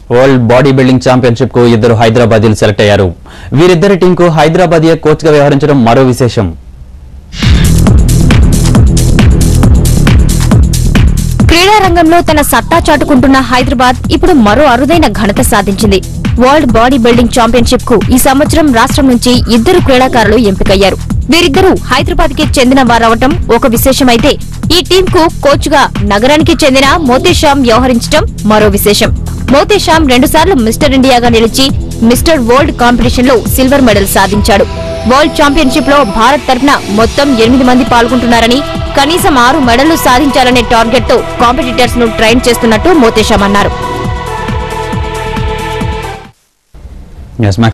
world body building championship కు ఇద్దరు హైదరాబాదీలు select అయ్యారు వీరిద్దరి టీంకు హైదరాబాదీయ కోచ్ గా వ్యవహరించడం మరో విశేషం క్రీడా రంగంలో తన సత్తా చాటుకుంటున్న హైదరాబాద్ ఇప్పుడు మరో అరుదైన ఘనత సాధించింది వరల్డ్ బాడీ బిల్డింగ్ ఛాంపియన్షిప్ కు ఈ సంవత్సరం రాష్ట్రం నుంచి ఇద్దరు క్రీడాకారులు ఎంపికయ్యారు వీరిద్దరూ హైదరాబాద్ కి చెందిన వారవటం ఒక విశేషమైతే ఈ టీం కు కోచ్ గా నగరానికి చెందిన మోతేశ్యామ్ వ్యవహరించడం మరో విశేషం మోతేశ్యామ్ రెండుసార్లు మిస్టర్ ఇండియాగా నిలిచి మిస్టర్ వరల్డ్ కాంపిటీషన్ లో సిల్వర్ మెడల్ సాధించాడు వరల్డ్ ఛాంపియన్షిప్ లో భారత్ తరఫున మొత్తం ఎనిమిది మంది పాల్గొంటున్నారని కనీసం ఆరు మెడళ్లు సాధించాలనే టార్గెట్ తో కాంపిటీటర్స్ ను ట్రైన్ చేస్తున్నట్టు మోతేశం అన్నారు Yes,